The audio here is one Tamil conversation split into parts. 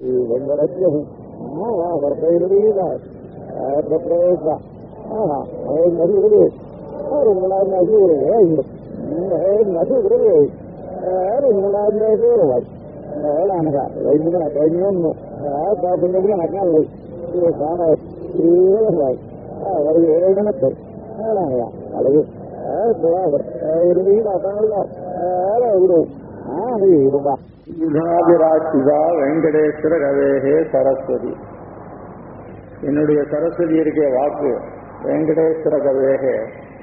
வெங்கடத்திய வர்த்தையில பிரவேச நடுகிறது உங்களால் நடுகிறது நடுகிறது உங்களால் நடுகிறது வேளாண்க வைத்திய கைஞன்னு பாப்பீங்கன்னா அக்கால் ஒரு ஏழனத்தை வேளாண்க அழகு இறுதியில் அதான் விடும் ஆ அது இதுதான் யுகாதிராட்சிதா வெங்கடேஸ்வர கவேகே சரஸ்வதி என்னுடைய சரஸ்வதி இருக்க வாக்கு வெங்கடேஸ்வர கவேகே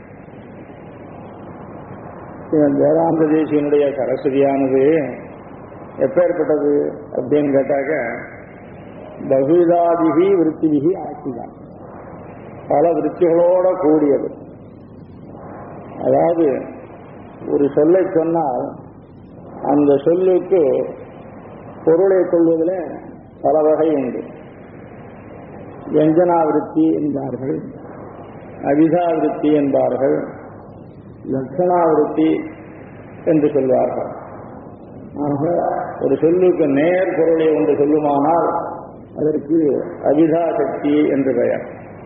இவன் வேதாந்த தேசியனுடைய சரஸ்வதியானது எப்பேற்பட்டது அப்படின்னு கேட்டாக்க பகுதாதிகி விருத்திகி ஆட்சிதான் பல விருத்திகளோட கூடியது அதாவது ஒரு சொல்லை சொன்னால் அந்த சொல்லுக்கு பொருளை கொள்வதில் பல வகை உண்டு வியஞ்சனாவிருத்தி என்பார்கள் அவிதாவிருத்தி என்பார்கள் லட்சணாவிருத்தி என்று சொல்வார்கள் ஆக ஒரு சொல்லுக்கு நேர் பொருளை ஒன்று சொல்லுமானால் அதற்கு அவிதா சக்தி என்று பெயர்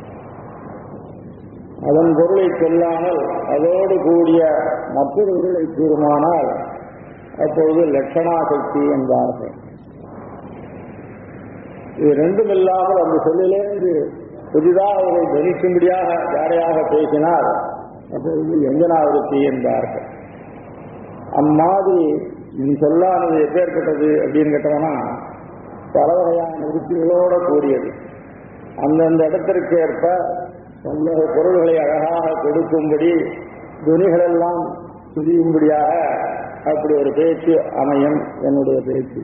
அதன் பொருளை சொல்லாமல் அதோடு கூடிய மற்றொரு பொருளை கூறுமானால் அப்பொழுது லட்சணாசக்தி என்பார்கள் இது ரெண்டும் இல்லாமல் அந்த சொல்லிலிருந்து புதிதாக அவரை தரிக்கும்படியாக யாரையாக பேசினால் அப்பொழுது எஞ்சனாவிருத்தி என்பார்கள் அம்மாதிரி நீ சொல்லானது எப்பேற்பட்டது அப்படின்னு கேட்டோம்னா பல வகையான விருத்திகளோட கூடியது அந்தந்த இடத்திற்கு ஏற்ப பல்வேறு பொருள்களை அழகாக கொடுக்கும்படி துணிகளெல்லாம் புரியும்படியாக அப்படி ஒரு பேச்சு அமையும் என்னுடைய பேச்சு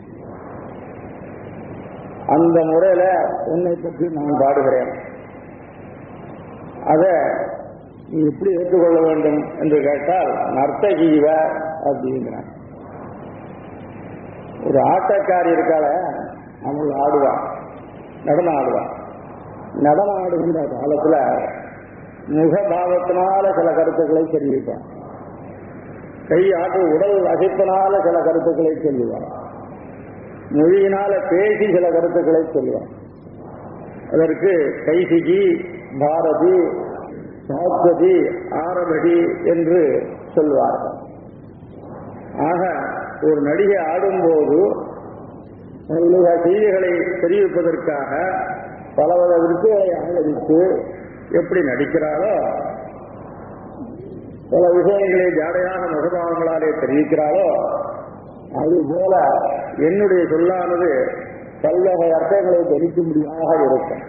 அந்த முறையில உன்னை பற்றி நான் பாடுகிறேன் அத நீ எப்படி ஏற்றுக்கொள்ள வேண்டும் என்று கேட்டால் நர்த்தகீவ அப்படிங்கிறான் ஒரு ஆட்டக்காரி இருக்கால அவள் ஆடுவான் நடனம் ஆடுவான் நடனம் ஆடுகின்ற காலத்துல முகபாவத்தினால சில கருத்துக்களை தெரிவிப்பான் கை ஆட்டு உடல் அசைப்பினால சில கருத்துக்களை சொல்லுவான் மொழியினால பேசி சில கருத்துக்களை சொல்லுவான் அதற்கு கைசிகி பாரதி சாத்வதி ஆரபடி என்று சொல்வார்கள் ஆக ஒரு நடிகை ஆடும்போது தன்னுடைய செய்திகளை தெரிவிப்பதற்காக பலவித விருத்திகளை ஆதரித்து எப்படி நடிக்கிறாரோ பல விஷயங்களை ஜாடையாக முகபாவங்களாலே தெரிவிக்கிறாரோ அதுபோல என்னுடைய சொல்லானது பல்வகை அர்த்தங்களை தெரிவிக்கும்படியாக இருக்கும்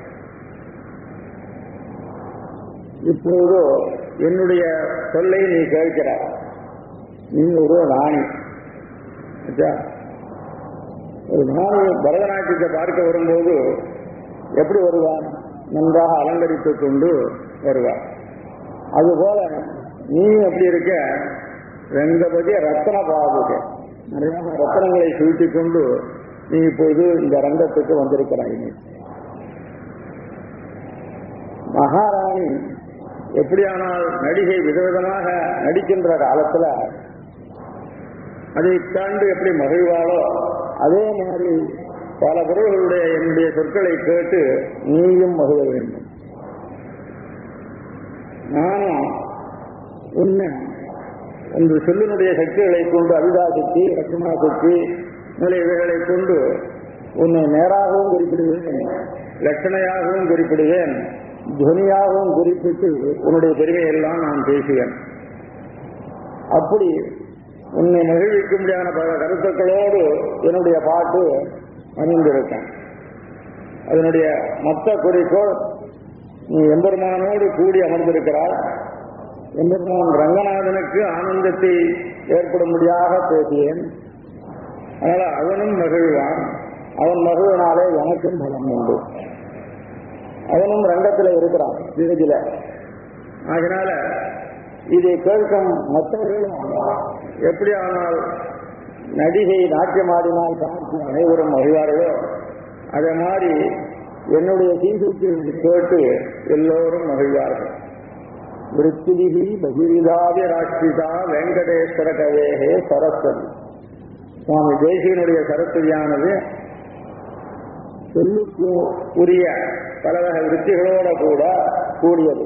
இப்போது என்னுடைய சொல்லை நீ கேட்கிறாய் நீ ஒரு ராணி ஆச்சா? ஒரு ராணி பரதநாட்டியத்தை பார்க்க வரும்போது எப்படி வருவான் நன்றாக அலங்கரித்துக் கொண்டு வருவார் அதுபோல நீ எப்படி இருக்க ரங்கபதி ரத்தன பாபுக நிறைய ரத்தனங்களை சூழ்த்திக் கொண்டு நீ இப்போது இந்த ரங்கத்துக்கு வந்திருக்கிறாய் நீ மகாராணி எப்படியானால் நடிகை விதவிதமாக நடிக்கின்ற காலத்துல அதை தாண்டு எப்படி மகிழ்வாளோ அதே மாதிரி பல பொருள்களுடைய என்னுடைய சொற்களை கேட்டு நீயும் மகிழ வேண்டும் நானும் உன்னை இந்த சொல்லினுடைய சக்திகளை கொண்டு அவிதா சக்தி லட்சுமணா சக்தி முதலியவைகளை கொண்டு உன்னை நேராகவும் குறிப்பிடுவேன் லட்சணையாகவும் குறிப்பிடுவேன் துவனியாகவும் குறிப்பிட்டு உன்னுடைய பெருமையெல்லாம் நான் பேசுவேன் அப்படி உன்னை மகிழ்விக்கும்படியான பல கருத்துக்களோடு என்னுடைய பாட்டு அமைந்திருக்கேன் அதனுடைய மொத்த குறிக்கோள் நீ எம்பெருமானோடு கூடி அமர்ந்திருக்கிறாய் எம்பெருமான் ரங்கநாதனுக்கு ஆனந்தத்தை ஏற்படும்படியாக பேசியேன் அதனால அவனும் மகிழ்வான் அவன் மகிழ்வினாலே எனக்கும் பலம் உண்டு அவனும் ரங்கத்தில் இருக்கிறான் விருதில அதனால இதை கேட்கும் மற்றவர்களும் எப்படி ஆனால் நடிகை நாட்டியமாடினால் பார்த்து அனைவரும் மகிழ்வார்களோ அதே மாதிரி என்னுடைய சீசுக்கு கேட்டு எல்லோரும் மகிழ்வார்கள் விருத்திகி பகிரிதாதி ராட்சிதா வெங்கடேஸ்வர கவேகே சரஸ்வதி சுவாமி தேசியனுடைய சரஸ்வதியானது சொல்லுக்கு உரிய பலவகை விருத்திகளோட கூட கூடியது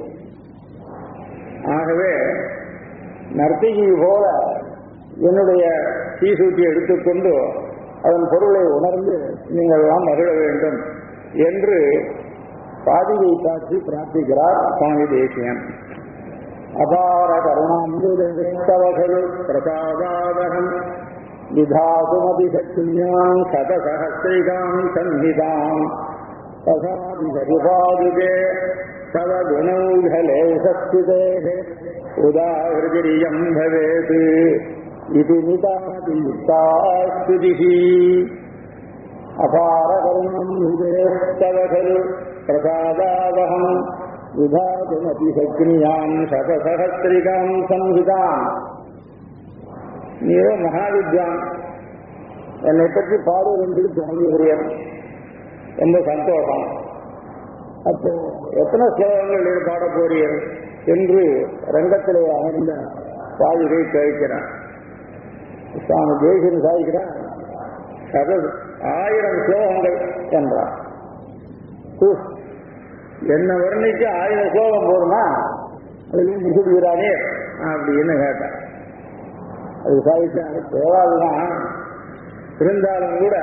ஆகவே நர்த்தகி போல என்னுடைய சீசூட்டி எடுத்துக்கொண்டு அதன் பொருளை உணர்ந்து நீங்கள் எல்லாம் மகிழ வேண்டும் என்று பாதியை காட்சி பிரார்த்திக்கிறார் சுவாமி தேசியன் அபார கருணாம்புதவர்கள் பிரசாதாவகம் விதாசுமதி சக்தியாம் சதசஹசிரிகாம் சந்நிதாம் தசாதிபரிபாதுகே தவ குணௌகலே சஸ்திதேः உதாகிருதிரியம் பவேத் இது நிதாதியுக்தாஸ்துதிः அபார கருணம் ஹிதேஸ்தவ खलु பிரசாதாவகம் விதாதுமதி சக்னியாம் சதசஹசிரிகாம் சம்ஹிதாம் நீரோ மகாவித்யான் என்னை பற்றி பாடுவது என்று தொடங்குகிறேன் ரொம்ப சந்தோஷம் அப்போ எத்தனை ஸ்லோகங்கள் நீர் பாட போறீர் என்று ரங்கத்திலே அமர்ந்த பாதுகை கேட்கிறான் சுவாமி தேசியன் சாதிக்கிறான் கதை ஆயிரம் ஸ்லோகங்கள் என்றார் உஃப், என்ன வர்ணிக்க ஆயிரம் ஸ்லோகம் போதுமா அதுலேயும் முடிச்சுடுகிறானே அப்படின்னு கேட்டான் அது சாதிச்சாங்க தேவாதுதான் இருந்தாலும் கூட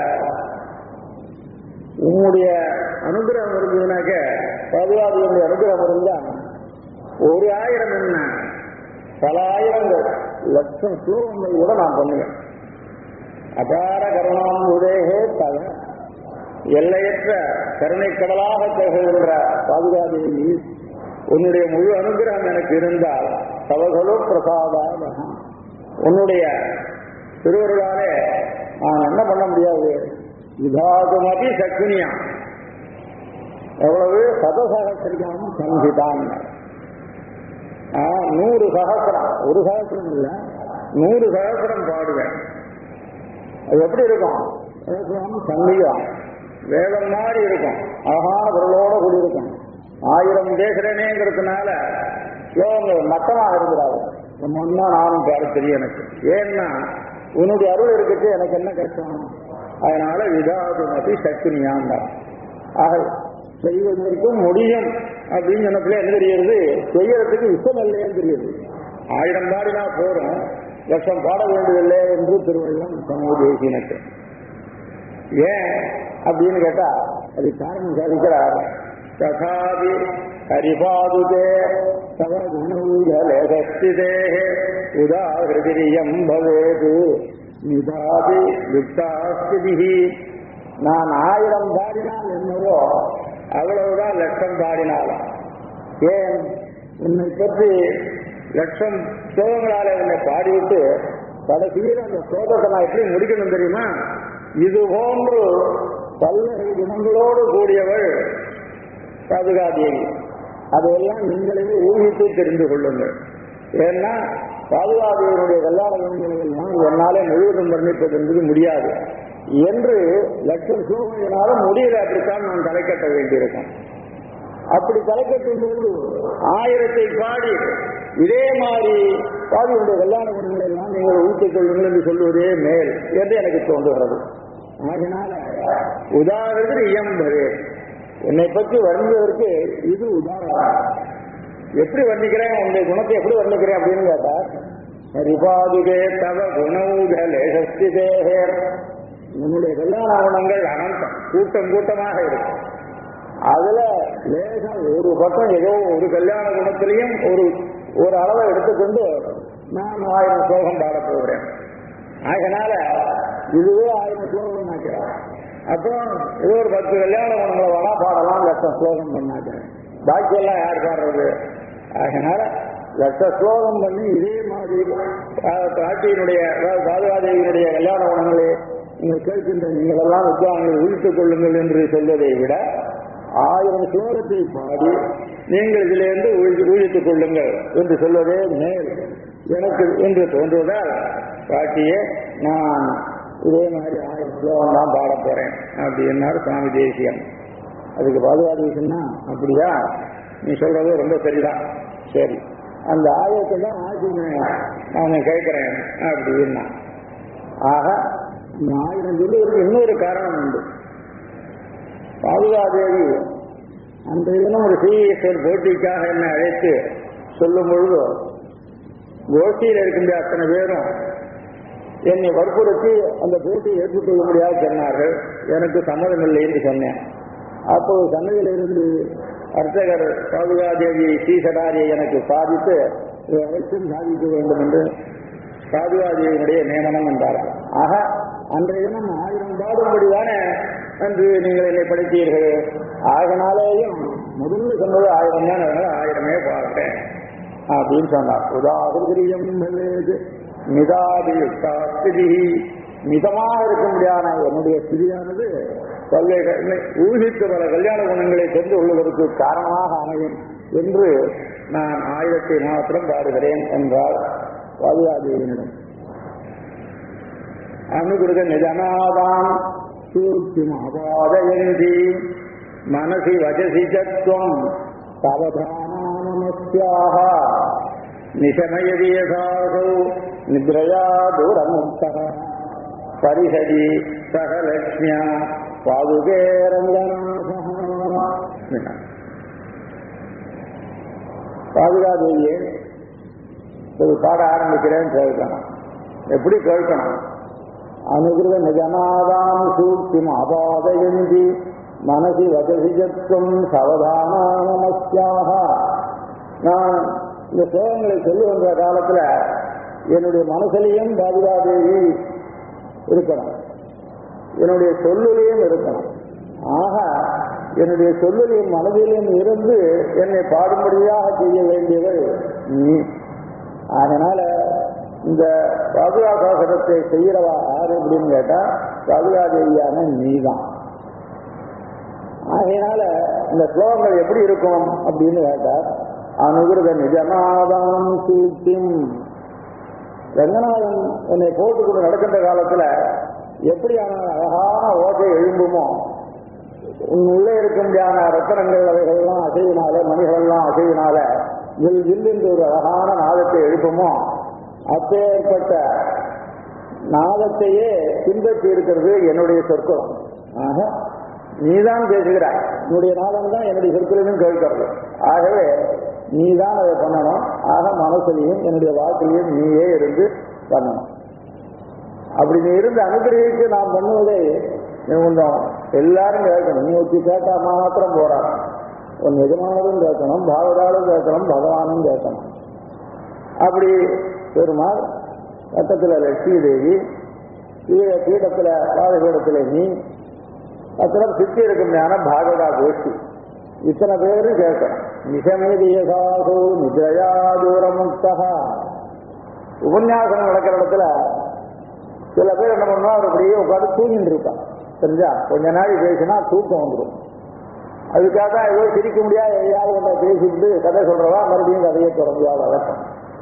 உன்னுடைய அனுகிரகம் இருந்ததுனாக்க பாதுகாப்புடைய அனுகிரகம் இருந்தா ஒரு ஆயிரம் என்ன பல ஆயிரங்கள் லட்சம் ஸ்லோகங்கள் கூட நான் பண்ணுவேன் அபார கருணாம் உதேகே தவ எல்லையற்ற கருணை கடலாக திகழ்கின்ற பாதுகாதேவி உன்னுடைய முழு அனுகிரகம் எனக்கு இருந்தால் தவகளோ பிரசாதாமகம் உன்னுடைய திருவருளாலே நான் என்ன பண்ண முடியாது விதாதுமதி சக்குனியா எவ்வளவு சதசகசிரிகாம சங்கிதான் நூறு சகசிரம் ஒரு சகசிரம் இல்ல நூறு சகசிரம் பாடுவேன் அது எப்படி இருக்கும் சகசிரம் சங்கிகம் வேதம் மாதிரி இருக்கும் அழகான பொருளோட கூடி இருக்கும் ஆயிரம் பேசுறேனேங்கிறதுனால ஸ்லோகங்கள் மட்டமாக இருக்கிறாரு ஒன்னா நானும் பாட தெரியும் எனக்கு ஏன்னா உன்னுடைய அருள் இருக்கிறது எனக்கு என்ன கஷ்டம் அதனால விதாதுமதி சக்தினியாண்டா ஆக செய்வதற்கும் முடியும் அப்படின்னு சொன்னதுல என்ன தெரியுது செய்யறதுக்கு இஷ்டம் இல்லைன்னு தெரியுது ஆயிரம் பாடினா போறோம் லட்சம் பாட வேண்டியதில்லை என்று திருவள்ளுவம் சமூக தேசியனுக்கு ஏன் அப்படின்னு கேட்டா அது காரணம் சாதிக்கிறார் ததாபி ஹரிபாதுதே தவ குணூலஸ்திதே உதாகிருதிரியம் பவேது நிதாதி யுக்தாஸ்திதி நான் ஆயிரம் பாடினால் என்னவோ அவ்வளவுதான் லட்சம் பாடினாலும் ஏன் உன்னை பற்றி லட்சம் ஸ்லோகங்களால உன்னை பாடிவிட்டு கடைசியில் அந்த ஸ்லோகத்தை நான் எப்படி முடிக்கணும் தெரியுமா இது போன்று பல்வகை குணங்களோடு கூடியவள் பாதுகாதேவி அதையெல்லாம் நீங்களே ஊகித்து தெரிந்து கொள்ளுங்கள் ஏன்னா பாதுகாதேவியுடைய கல்யாண குணங்களை எல்லாம் என்னாலே முழுவதும் வர்ணிப்பது என்பது முடியாது என்று லட்சம் சூழ்நிலையினாலும் முடியல அப்படித்தான் நான் தலைக்கட்ட வேண்டியிருக்கும் அப்படி தலைக்கட்டும் போது ஆயிரத்தை பாடி இதே மாதிரி பாதியுடைய கல்யாண குணங்களை எல்லாம் நீங்கள் ஊட்டிக் கொள்ளுங்கள் என்று சொல்வதே மேல் என்று எனக்கு தோன்றுகிறது அதனால உதாரணத்தில் இயம்பது என்னை பற்றி வர்ணிப்பதற்கு இது உதாரணம் எப்படி வர்ணிக்கிறேன் உன்னுடைய குணத்தை எப்படி வர்ணிக்கிறேன் அப்படின்னு கேட்டா ஹரிபாதுகே தவ குணவுகளே சஸ்திதேகர் உன்னுடைய கல்யாண குணங்கள் அனந்தம் கூட்டம் கூட்டமாக இருக்கும் அதுல லேசம் ஒரு பக்கம் ஏதோ ஒரு கல்யாண குணத்திலையும் ஒரு ஒரு அளவை எடுத்துக்கொண்டு நான் ஆயிரம் ஸ்லோகம் பாட போகிறேன் அதனால இதுவே ஆயிரம் ஸ்லோகம் நினைக்கிறேன் அப்புறம் ஏதோ ஒரு பத்து கல்யாண குணங்களை வேணா பாடலாம் லட்சம் ஸ்லோகம் பண்ணாக்கிறேன் பாக்கி எல்லாம் யார் பாடுறது அதனால லட்ச ஸ்லோகம் பண்ணி இதே மாதிரி பாட்டியினுடைய அதாவது பாதுகாதேவியினுடைய கல்யாண குணங்களை நீங்கள் கேட்கின்ற நீங்கள் எல்லாம் வித்வான்களை உழித்துக் கொள்ளுங்கள் என்று சொல்வதை விட ஆயிரம் ஸ்லோகத்தை பாடி நீங்கள் இதிலிருந்து ஊழித்துக் கொள்ளுங்கள் என்று சொல்வதே மேல் எனக்கு என்று தோன்றுவதால் பாட்டியே நான் இதே மாதிரி ஆயிரம் ஸ்லோகம் தான் பாட போறேன் அப்படின்னாரு சுவாமி தேசியம் அதுக்கு பாதுகாப்பு சொன்னா அப்படியா நீ சொல்றது ரொம்ப சரிதான் சரி அந்த ஆயத்தை தான் ஆட்சி நான் கேட்கிறேன் அப்படின்னா ஆக இந்த ஆயிரம் சொல்லுவதற்கு இன்னொரு காரணம் உண்டு பாதுகாதேவி அன்றைய தினம் ஒரு சிஎஸ்ஆர் போட்டிக்காக என்னை அழைத்து சொல்லும் பொழுது கோஷ்டியில் இருக்கின்ற அத்தனை பேரும் என்னை வற்புறுத்தி அந்த போட்டியை ஏற்றுக்கொள்ள முடியாது சொன்னார்கள் எனக்கு சம்மதம் இல்லை என்று சொன்னேன் அப்போது சன்னதியில் இருந்து அர்ச்சகர் பாதுகாதேவி ஸ்ரீசடாரியை எனக்கு சாதித்து இதை அனைத்தும் சாதிக்க வேண்டும் என்று பாதுகாதேவியினுடைய நியமனம் என்றார்கள் ஆக அன்றைய தினம் ஆயிரம் பாடும்படிதானே என்று நீங்கள் என்னை படித்தீர்கள் ஆகினாலேயும் முதல்ல சொன்னது ஆயிரம் தான் அதனால ஆயிரமே பாடுறேன் அப்படின்னு சொன்னார் உதாகிரியம் மிதாதியுக்தி மிதமாக இருக்கும்படியான என்னுடைய ஸ்திதியானது பல்வேறு ஊகித்து பல கல்யாண குணங்களை தெரிந்து கொள்வதற்கு காரணமாக அமையும் என்று நான் ஆயிரத்தி மாத்திரம் பாடுகிறேன் என்றார் பாதுகாதேவியினிடம் அனுகிருத நிஜநாதாம் சூர்த்திமாபாதயந்தி மனசி வஜசி சத்வம் தவதானாமஸ்யாக நிஷமயதி யசாசௌ நித்ரயா தூரமுக்தः பரிஹரி சகலக்ஷ்மியா பாதுகே ரங்கநாதः பாதுகாதேவியே ஒரு பாட ஆரம்பிக்கிறேன்னு கேட்கணும் எப்படி கேட்கணும் அனுகிருத நிஜநாதாம் சூக்திம் அபாதயந்தி மனசி வதசிஜத்துவம் சவதானாமஸ்யாக நான் இந்த சோகங்களை சொல்லி வந்த காலத்துல என்னுடைய மனசிலையும் பாதுகாதேவி இருக்கணும் என்னுடைய சொல்லிலையும் இருக்கணும் ஆக என்னுடைய சொல்லிலையும் மனதிலையும் இருந்து என்னை பாடும்படியாக செய்ய வேண்டியவள் நீ அதனால இந்த பாதுகாசாசனத்தை செய்யறவா யாரு அப்படின்னு கேட்டா பாதுகாதேவியான நீதான் ஆகையினால இந்த ஸ்லோகங்கள் எப்படி இருக்கும் அப்படின்னு கேட்டா அனுகிருத நிஜநாதம் சீர்த்திம் ரங்கநாதன் என்னை போட்டுக்கொண்டு நடக்கின்ற காலத்துல எப்படியான அழகான ஓசை எழும்புமோ உன் உள்ளே இருக்கும்படியான ரத்தனங்கள் அவைகள்லாம் அசைவினால மணிகளெல்லாம் அசைவினால வில் வில் என்று ஒரு அழகான நாதத்தை எழுப்புமோ அப்பேற்பட்ட நாதத்தையே பின்பற்றி இருக்கிறது என்னுடைய சொற்குலம் ஆக நீதான் பேசுகிறாய் உன்னுடைய நாதம் தான் என்னுடைய சொற்களிலும் கேட்கிறது ஆகவே நீதான் அதை பண்ணணும் ஆக மனசுலையும் என்னுடைய வாக்கிலையும் நீயே இருந்து பண்ணணும் அப்படி நீ இருந்து அனுகிரகித்து நாம் பண்ணுவதை நீ கொஞ்சம் எல்லாரும் கேட்கணும் நீ வச்சு கேட்டா மாத்திரம் போறாங்க உன் எஜமானதும் கேட்கணும் பாவதாலும் கேட்கணும் பகவானும் கேட்கணும் அப்படி பெருமாள் கட்டத்தில் லட்சுமி தேவி கீழே பீடத்தில் பாதபீடத்தில் நீ அத்தனை சுற்றி இருக்கும் ஞானம் பாகவதா கோஷ்டி இத்தனை பேரு கேட்கணும் நிசமேதியசாசோ நிஜயா தூரமுக்தா உபன்யாசனம் நடக்கிற இடத்துல சில பேர் என்ன பண்ணுவா அவர் அப்படியே உட்காந்து தூங்கிட்டு இருப்பான் தெரிஞ்சா கொஞ்ச நாள் பேசினா தூக்கம் வந்துடும் அதுக்காக ஏதோ சிரிக்க முடியாது எதையாவது ஒன்றை பேசிட்டு கதை சொல்றவா மறுபடியும் கதையை தொடர்ந்து வழக்கம்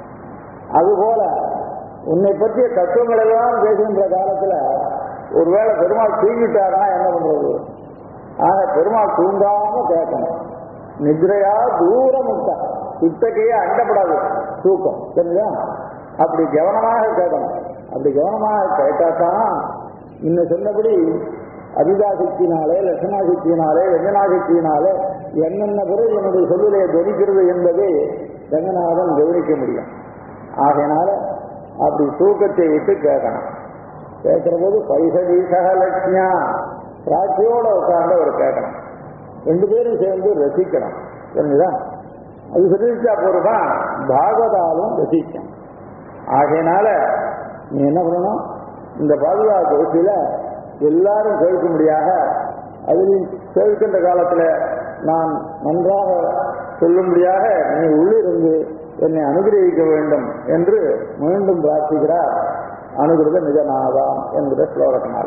அதுபோல உன்னை பற்றிய தத்துவங்கள் எல்லாம் பேசுகின்ற காலத்துல ஒருவேளை பெருமாள் தூங்கிட்டாருன்னா என்ன பண்றது ஆக பெருமாள் தூங்காம கேட்கணும் நித்ரையா தூரம் விட்டா இத்தகையே அண்டப்படாது தூக்கம் சரிங்களா அப்படி கவனமாக கேட்கணும் அப்படி கவனமாக கேட்டாதான் இன்னும் சொன்னபடி அபிதாசக்தினாலே லட்சணாசக்தியினாலே வெஞ்சனாசக்தியினாலே என்னென்ன பொருள் என்னுடைய சொல்லிலே கவனிக்கிறது என்பதை ரங்கநாதன் கவனிக்க முடியும் ஆகையினால அப்படி தூக்கத்தை விட்டு கேட்கணும் கேட்கிற போது பைசதி சகலட்சுமியா திராட்சையோட உட்கார்ந்து அவர் கேட்கணும் ரெண்டு பேரும் சேர்ந்து ரசிக்கணும் புரிஞ்சுதா அது ரசிச்சா போறதா பாகவதாலும் ரசிக்கும் ஆகையினால நீ என்ன பண்ணணும் இந்த பாதுகாப்பு கோஷ்டியில எல்லாரும் கேட்கும்படியாக அதில் கேட்கின்ற காலத்துல நான் நன்றாக சொல்லும்படியாக நீ உள்ளிருந்து என்னை அனுகிரகிக்க வேண்டும் என்று மீண்டும் பிரார்த்திக்கிறார் அனுகிருத நிஜநாதாம் என்கிற ஸ்லோகத்தினால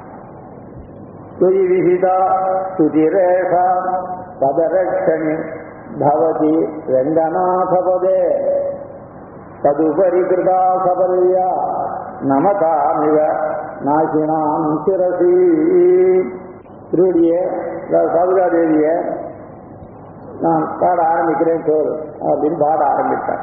துயி விஹிதா சுதிரேகா பதரட்சணி பவதி ரங்கநாதபதே ததுபரி கிருதா சபல்யா நமதாமிவ நாசினாம் சிரசி திருவடிய சதுகாதேவிய நான் பாட ஆரம்பிக்கிறேன் சோறு அப்படின்னு பாட ஆரம்பித்தேன்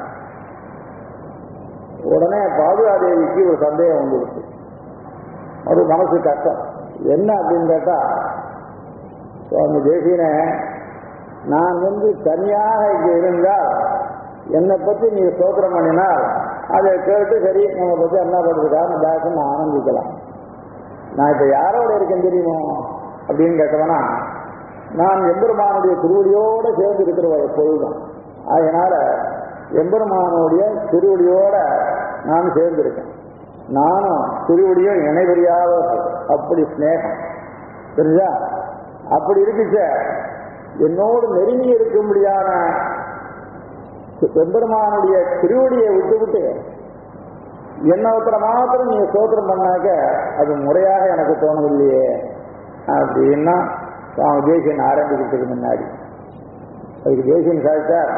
உடனே பாதுகாதேவிக்கு ஒரு சந்தேகம் வந்துருச்சு ஒரு மனசு கஷ்டம் என்ன அப்படின்னு கேட்டா சுவாமி தேசியன நான் வந்து தனியாக இங்கே இருந்தால் என்னை பற்றி நீ ஸ்தோத்திரம் பண்ணினால் அதை கேட்டு சரி நம்ம பற்றி என்ன பண்ணுறதுக்காக தாசன் ஆனந்திக்கலாம் நான் இப்ப யாரோட இருக்கேன் தெரியுமோ அப்படின்னு கேட்டவனா நான் எம்பெருமானுடைய திருவடியோட சேர்ந்து இருக்கிறவ எப்பொழுதும் அதனால எம்பெருமானுடைய திருவடியோட நான் சேர்ந்திருக்கேன் நானும் திருவடியும் இணைவரியாத அப்படி ஸ்நேகம் தெரிஞ்சா அப்படி இருக்குச்ச என்னோடு நெருங்கி இருக்கும்படியான எம்பெருமானுடைய திருவடியை விட்டு விட்டு என்ன ஒருத்தர மாத்திரம் நீங்க சோத்திரம் பண்ணாக்க அது முறையாக எனக்கு தோணவில்லையே அப்படின்னா சுவாமி தேசியன் ஆரம்பிக்கிறதுக்கு முன்னாடி அதுக்கு தேசியன் சாதிச்சார்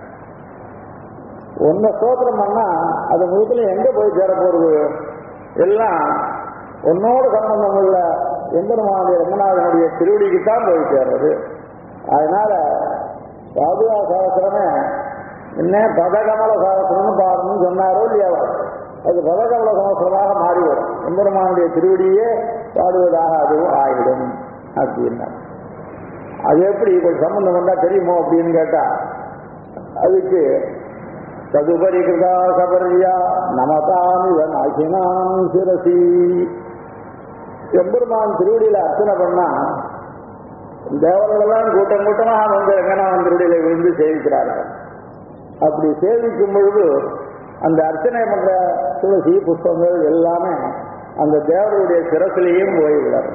ஒன்ன சோத்திரம் பண்ணா அது முழுக்கல எங்க போய் சேர போறது எல்லாம் உன்னோடு சம்பந்தம் உள்ள எம்பெருமானுடைய ரங்கநாதனுடைய திருவடிக்கு தான் போய் சேர்றது அதனால பாதுகா சாஸ்திரமே என்ன பதகமல சாஸ்திரம்னு பாருன்னு சொன்னாரோ இல்லையா அது பதகமல சாஸ்திரமாக மாறிவிடும் எம்பெருமானுடைய திருவடியே பாடுவதாக அதுவும் ஆகிடும் அப்படின்னா அது எப்படி கொஞ்சம் சம்பந்தம் வந்தா தெரியுமோ அப்படின்னு கேட்டா அதுக்கு ததுபரி கிருதா சபரியா நமதாமிவன் அகினாம் சிரசி எம்பெருமான் திருவடியில அர்ச்சனை பண்ணா தேவர்களெல்லாம் கூட்டம் கூட்டமா வந்து ரங்கநாதன் திருவடியில விழுந்து சேவிக்கிறார்கள் அப்படி சேவிக்கும் பொழுது அந்த அர்ச்சனை பண்ற துளசி புஷ்பங்கள் எல்லாமே அந்த தேவருடைய சிரசிலையும் போய்விடாது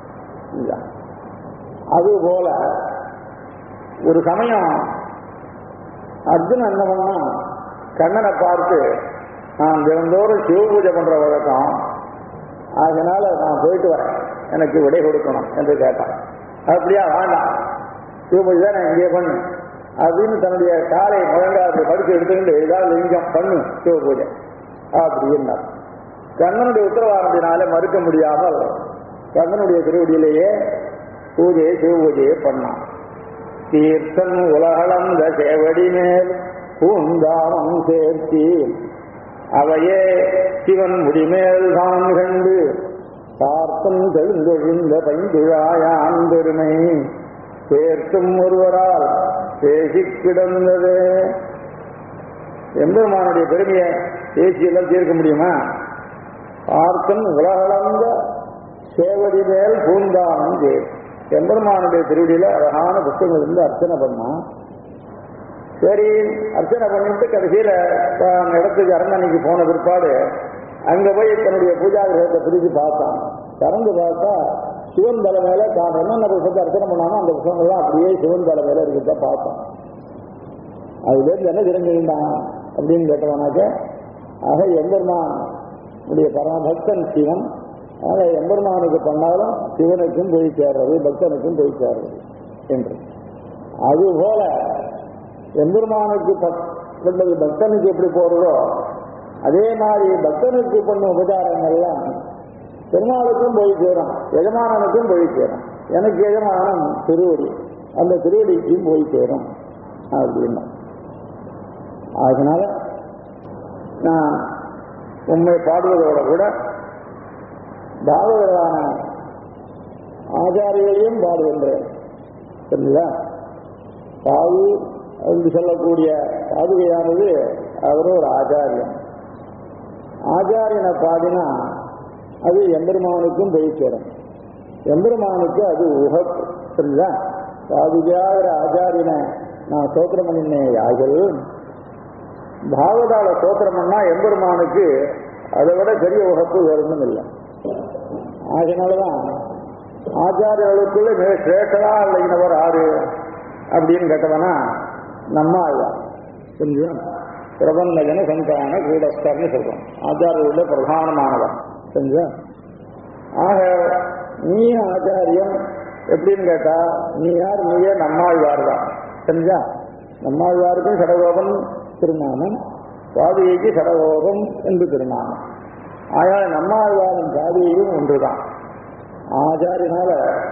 அது போல ஒரு சமயம் அர்ஜுனன் என்ன பண்ணா கண்ணனை பார்த்து நான் தினந்தோறும் சிவ பூஜை பண்ற வழக்கம் அதனால நான் போயிட்டு வரேன் எனக்கு விடை கொடுக்கணும் என்று கேட்டான் அப்படியா வேண்டாம் சிவ பூஜை தான் நான் இங்கே பண்ணு அப்படின்னு தன்னுடைய காலை முழங்காது படுத்து எடுத்துக்கிட்டு ஏதாவது லிங்கம் பண்ணு சிவ பூஜை அப்படின்னார் கண்ணனுடைய உத்தரவாதத்தினால மறுக்க முடியாமல் கண்ணனுடைய திருவடியிலேயே பூஜையை சிவ பூஜையை பண்ணான் தீர்த்தன் உலகளந்த சேவடி மேல் பூந்தாமம் சேர்த்தி அவையே சிவன் முடிமேல் தான் கண்டு பார்த்தம் தெழுந்தொழிந்த பைந்துழாயான் பெருமை சேர்த்தும் ஒருவரால் பேசி கிடந்தது எம்பெருமானுடைய பெருமையை பேசி எல்லாம் தீர்க்க முடியுமா பார்த்தன் உலகளந்த சேவடி மேல் பூந்தானம் சேர் எம்பெருமானுடைய திருவடியில அழகான புத்தகம் இருந்து அர்ச்சனை பண்ணான் சரி அர்ச்சனை பண்ணிட்டு கடைசியில தான் இடத்துக்கு அரண்மனைக்கு போன பிற்பாடு அங்க போய் தன்னுடைய பூஜா கிரகத்தை பிரித்து பார்த்தான் திறந்து பார்த்தா சிவன் தலை மேல தான் என்னென்ன புத்தகத்தை அர்ச்சனை பண்ணானோ அந்த புத்தகங்கள்லாம் அப்படியே சிவன் தலை மேல இருக்கிறத பார்த்தான் அதுல இருந்து என்ன தெரிஞ்சுக்கிட்டான் அப்படின்னு கேட்டவனாக்க ஆக எம்பெருமான் உடைய பரமபக்தன் சிவன் அதனால எம்பெருமானுக்கு பண்ணாலும் சிவனுக்கும் போய் சேர்றது பக்தனுக்கும் போய் சேர்றது என்று அதுபோல எம்பெருமானுக்கு பண்ணது பக்தனுக்கு எப்படி போறதோ அதே மாதிரி பக்தனுக்கு பண்ணும் உபச்சாரங்கள்லாம் பெருமாளுக்கும் போய் சேரும் எஜமானனுக்கும் போய் சேரும் எனக்கு எஜமானம் திருவடி அந்த திருவடிக்கும் போய் சேரும் அப்படின்னா அதனால நான் உண்மை பாடுவதோட கூட பாகவதான ஆச்சாரியையும் பாடுகின்றேன் சரிங்களா பாவு என்று சொல்லக்கூடிய பாதுகையானது அவர் ஒரு ஆச்சாரியம் ஆச்சாரியனை பாடினா அது எம்பெருமானுக்கும் போய் சேரும் எம்பெருமானுக்கு அது உகப்பு சரிங்களா பாதுகையாகிற ஆச்சாரியனை நான் சோத்திரம் பண்ணினேன் யாகல் பாகவதால சோத்திரம் பண்ணா எம்பெருமானுக்கு அதை விட பெரிய உகப்பு வேறொன்றும் இல்லை அதனாலதான் ஆச்சாரியர்களுக்குள்ள மிக சிரேஷ்டதா இல்லைங்கினவர் ஆறு அப்படின்னு கேட்டவனா நம்ம ஆழ்வார் புரிஞ்சுதா பிரபந்தஜன சந்தான கூடஸ்தர்னு சொல்றோம் ஆச்சாரியர்கள பிரதானமானவர் புரிஞ்சுதா ஆக நீ ஆச்சாரியம் எப்படின்னு கேட்டா நீ யார் நீயே நம்மாழ்வார் தான் தெரிஞ்சா நம்மாழ்வாருக்கும் சடகோபன் திருநாமம் சுவாதிக்கு சடகோபம் என்று திருநாமம் ஆக நம்மாழ்வாரின் சாதியும் ஒன்றுதான் ஆச்சாரியனால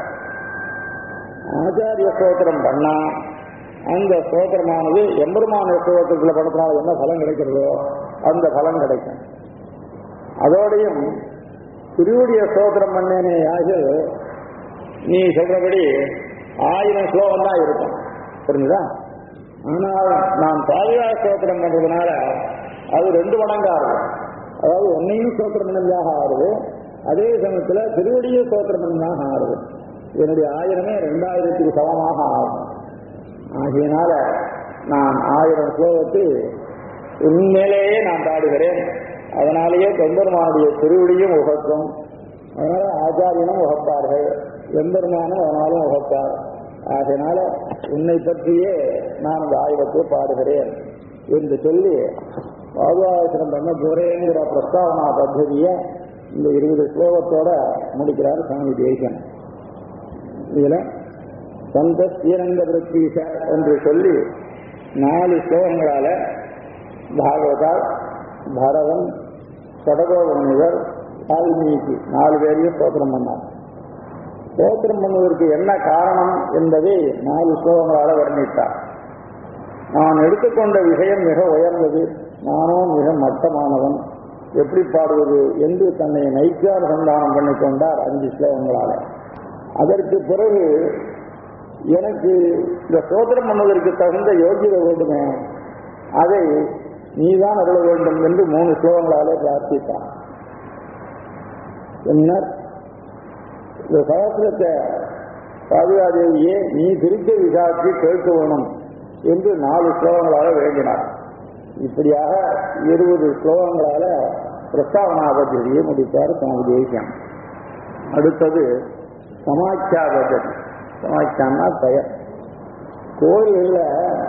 ஆச்சாரிய ஸ்தோத்திரம் பண்ணா அந்த ஸ்தோத்திரமானது எம்பெருமான ஸ்தோத்திரத்தில் படத்தினால என்ன பலன் கிடைக்கிறதோ அந்த பலன் கிடைக்கும் அதோடையும் திருவுடைய ஸ்தோத்திரம் பண்ணேனே ஆகிய நீ சொல்றபடி ஆயிரம் ஸ்லோகம் தான் இருக்கும் புரிஞ்சுதா ஆனால் நான் பாதுகா ஸ்தோத்திரம் பண்றதுனால அது ரெண்டு மடங்கா இருக்கும் அதாவது ஒன்னையும் ஸ்தோத்திரம் பண்ணதாக ஆறுது அதே சமயத்துல திருவடியும் ஸ்தோத்திரம் பண்ணதாக ஆறுது என்னுடைய ஆயிரமே ரெண்டாயிரத்துக்கு சமமாக ஆகும் ஆகையினால நான் ஆயிரம் ஸ்லோகத்தை உண்மையிலேயே நான் பாடுகிறேன் அதனாலேயே தொண்டர்மானுடைய திருவடியும் உகக்கும் அதனால ஆச்சாரியனும் உகப்பார்கள் எம்பெருமானும் அதனாலும் உகப்பார் ஆகையினால உன்னை பற்றியே நான் இந்த ஆயுதத்தை பாடுகிறேன் என்று சொல்லி பாதுகாசனம் பண்ண போறேங்கிற பிரஸ்தாவனா பദ്ധதியை இந்த இருபது ஸ்லோகத்தோட முடிக்கிறார் சுவாமி தேசன் இதுல சந்த ஸ்ரீரங்க பிரத்யீஷ என்று சொல்லி நாலு ஸ்லோகங்களால பாகவதால் பரதன் சடகோபனிவர் வால்மீகி நாலு பேரையும் ஸ்தோத்திரம் பண்ணார் ஸ்தோத்திரம் பண்ணுவதற்கு என்ன காரணம் என்பதை நாலு ஸ்லோகங்களால வர்ணித்தார் நான் எடுத்துக்கொண்ட விஷயம் மிக உயர்ந்தது நானும் மிக மட்டமானவன் எப்படி பாடுவது என்று தன்னை நைக்கார் சந்தானம் பண்ணி கொண்டார் அஞ்சு ஸ்லோகங்களால அதற்கு பிறகு எனக்கு இந்த சோதனம் பண்ணுவதற்கு தகுந்த யோகியதை வேண்டுமே அதை நீதான் அருள வேண்டும் என்று மூணு ஸ்லோகங்களாலே பிரார்த்தித்தான் பின்னர் இந்த சகசிரத்தை பாதுகாதேவியே நீ திருக்க விசாரித்து கேட்க வேணும் என்று நாலு ஸ்லோகங்களால வேண்டினார் இப்படியாக இருபது ஸ்லோகங்களால பிரஸ்தாவனா பദ്ധதியை முடித்தார் சுவாமி தேசியம் அடுத்தது சமாச்சார பദ്ധதி சமாச்சாரம்னா பெயர் கோயில்களில்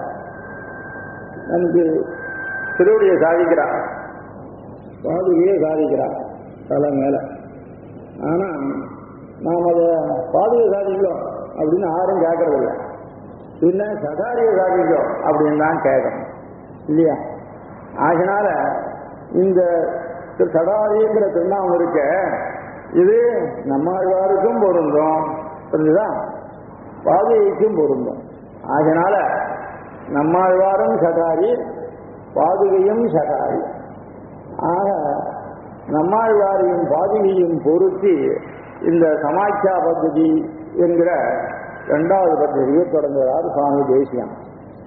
நமக்கு திருவடியை சாதிக்கிறார் பாதுகையை சாதிக்கிறார் தலை மேல ஆனா நாம் அதை பாதுகை சாதிக்கிறோம் அப்படின்னு யாரும் கேட்கறதில்ல பின்ன சகாரியை சாதிக்கிறோம் அப்படின்னு தான் கேட்கணும் இல்லையா ஆகினால இந்த சடாரிங்கிற திருநாமம் இருக்க இது நம்மாழ்வாருக்கும் பொருந்தும் புரிஞ்சுதா பாதுகைக்கும் பொருந்தும் ஆகினால நம்மாழ்வாரும் சகாரி பாதுகையும் சகாரி ஆக நம்மாழ்வாரையும் பாதுகையும் பொருத்தி இந்த சமாட்சா பദ്ധதி என்கிற இரண்டாவது பദ്ധதியை தொடங்குகிறார் சுவாமி தேசியம்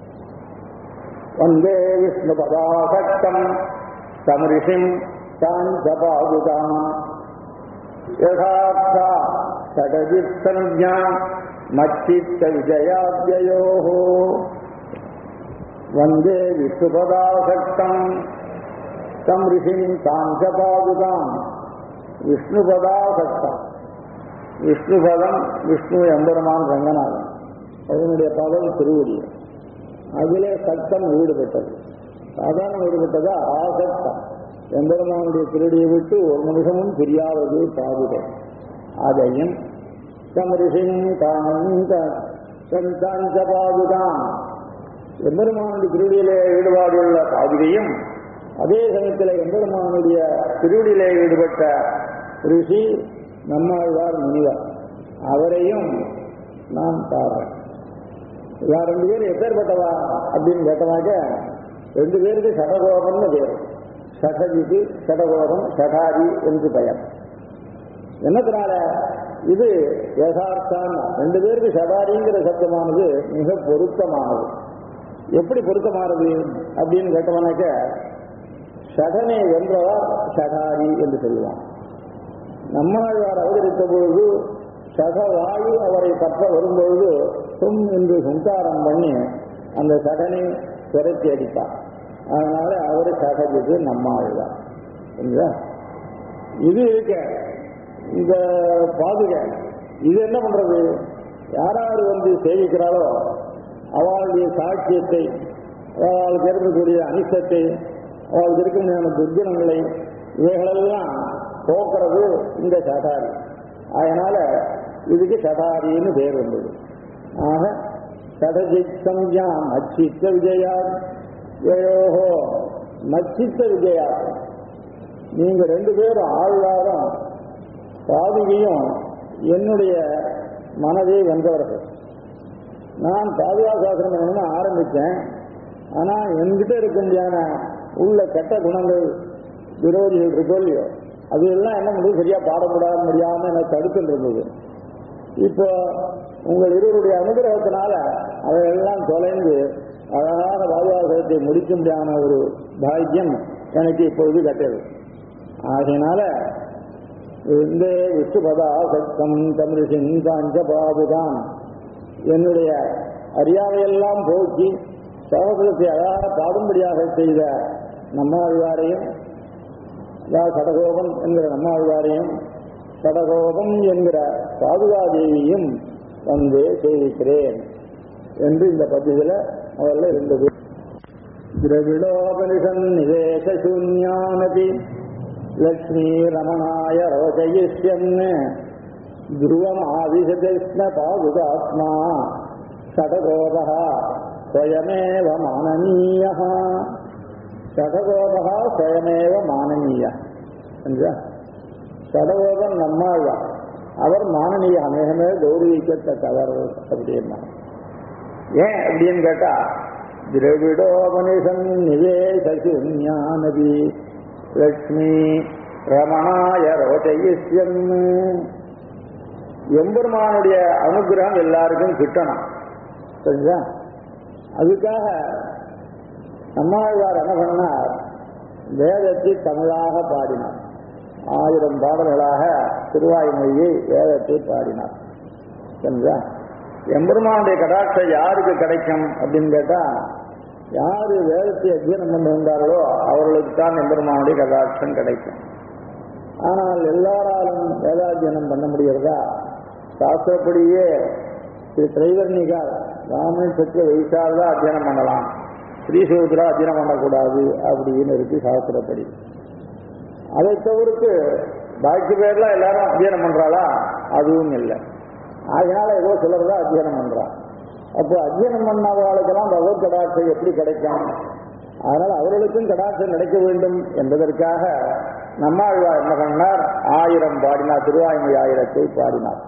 வந்தே விஷ்ணு பதாசக்தம் சமரிஷிம் சாந்தபாதுதாம் யதார்த்தா சடஜித் சஞ்ஞா மச்சித்த விஜயாத்யயோ வந்தே விஷ்ணுபதாசக்தம் தம் ரிஷிம் சாந்தபாதுதாம் விஷ்ணுபதாசக்தம் விஷ்ணுபதம் விஷ்ணு எம்பெருமான் ரங்கநாதன் அதனுடைய பதம் திருவடி அதிலே சத்தம் ஈடுபட்டது சாதாரண ஈடுபட்டதா ஆசக்தம் எம்பெருமானுடைய திருடியை விட்டு ஒரு நிமிஷமும் பிரியாதது பாதுகை அதையும் சமரிசிங் காந்த பாதுதான் எம்பெருமானுடைய திருடியிலே ஈடுபாடுள்ள பாதுகையும் அதே சமயத்தில் எம்பெருமானுடைய திருடியிலே ஈடுபட்ட ரிஷி நம்மாழ்வார் முனிவர் அவரையும் நான் பாடுறேன் இவா ரெண்டு பேரும் எப்பேற்பட்டவா அப்படின்னு கேட்டவாக்க ரெண்டு பேருக்கு சடகோபம்னு பேர் சடஜிக்கு சடகோபம் சடாரி என்று பெயர் என்னத்தினால இது யதார்த்தான் ரெண்டு பேருக்கு சடாரிங்கிற சப்தமானது மிக பொருத்தமானது எப்படி பொருத்தமானது அப்படின்னு கேட்டவனாக்க சடனை வென்றவர் சடாரி என்று சொல்லுவான் நம்மாழ்வார் அவதரித்த பொழுது சகவாயு அவரை தப்ப வரும்பொழுது தும் என்று சங்காரம் பண்ணி அந்த சகனை துரத்தி அடித்தார் அதனால அவர் சகஜது நம்மாழ்வார் புரியுதா இது இருக்க இந்த பாதுகை இது என்ன பண்றது யாராரு வந்து சேவிக்கிறாளோ அவளுடைய சாட்சியத்தை அவளுக்கு இருக்கக்கூடிய அனிஷ்டத்தை அவளுக்கு இருக்கக்கூடிய துர்குணங்களை இவைகளெல்லாம் போக்குறது இந்த சடாரி அதனால இதுக்கு சடாரின்னு பேர் வந்தது ஆக சடஜித் சம்யா மச்சித்த விஜயா ஜயோஹோ மச்சித்த விஜயா நீங்க ரெண்டு பேரும் ஆழ்வாரும் பாதுகையும் என்னுடைய மனதை வென்றவர்கள் நான் பாதுகாசாசனம் பண்ணணும்னு ஆரம்பித்தேன் ஆனா என்கிட்ட இருக்க முடியாத உள்ள கெட்ட குணங்கள் விரோதிகள் இருக்கோ இல்லையோ அது எல்லாம் என்ன பண்ணுறது சரியா பாட முடியாத முடியாம எனக்கு தடுத்துட்டு இருந்தது இப்போ உங்கள் இருவருடைய அனுகிரகத்தினால அவையெல்லாம் தொலைந்து அழகான பாதுகாசத்தை முடிக்க முடியாத ஒரு பாக்கியம் எனக்கு இப்பொழுது கட்டது ஆகையினால இந்த விஷ்ணுபதா சத்தம் தமிழிசின் காஞ்ச பாபுதான் என்னுடைய அறியாமையெல்லாம் போக்கி சகோதரத்தை அழகாக பாடும்படியாக செய்த நம்மாழ்வாரையும் அதாவது சடகோபன் என்கிற நம்மாழ்வாரையும் சடகோபம் என்கிற பாதுகாதேவியும் வந்து சேவிக்கிறேன் என்று இந்த பத்தியில முதல்ல இருந்தது திரவிடோபனிஷன் நிவேச சூன்யானதி லக்ஷ்மீ ரமணாய ரோஜயிஷ்யன் துருவம் ஆதிசகிருஷ்ண பாதுகாத்மா சடகோபா ஸ்வயமேவ மானனீய சடகோபா ஸ்வயமேவ மானனீய சடகோபன் நம்மாழ்வார் அவர் மானனீய அநேகமே கௌரவிக்கத்தக்கவர் அப்படின்னா ஏன் அப்படின்னு கேட்டா திரவிடோபனிஷன் நிவேசூன்யானதி லக்ஷ்மி ரமணாய ரோஜயிஷ்யன் எம்பெருமானுடைய அனுகிரகம் எல்லாருக்கும் கிட்டணும் சரிங்களா அதுக்காக நம்மாழ்வார் என்ன பண்ணார் வேதத்தை தமிழாக பாடினார் ஆயிரம் பாடல்களாக திருவாய்மொழியை வேதத்தை பாடினார் சரிங்களா எம்பெருமானுடைய கடாட்சம் யாருக்கு கிடைக்கும் அப்படின்னு கேட்டா யாரு வேதத்தை அத்தியனம் பண்ணி வந்தார்களோ அவர்களுக்கு தான் எம்பெருமானுடைய கடாட்சம் கிடைக்கும் ஆனால் எல்லாராலும் வேதாத்தியனம் பண்ண முடிகிறதா சாஸ்திரப்படியே திரு திரைவர்ணிகா ராமன் பெற்ற வயசால் தான் அத்தியனம் பண்ணலாம் ஸ்ரீசூத்ரா அத்தியனம் பண்ணக்கூடாது அப்படின்னு இருக்கு சாஸ்திரப்படி அதை தவிர்த்து பாக்கி பேர்லாம் எல்லாரும் அத்தியனம் பண்றாளா அதுவும் இல்லை அதனால ஏதோ சிலர் தான் அத்தியனம் பண்றா அப்போ அத்தியனம் பண்ணாதவர்களுக்கெல்லாம் பகவத் கடாட்சம் எப்படி கிடைக்கும் அதனால் அவர்களுக்கும் கடாட்சம் கிடைக்க வேண்டும் என்பதற்காக நம்மாழ்வார் என்ன பண்ணார் ஆயிரம் பாடினார் திருவாய்மொழி ஆயிரத்தை பாடினார்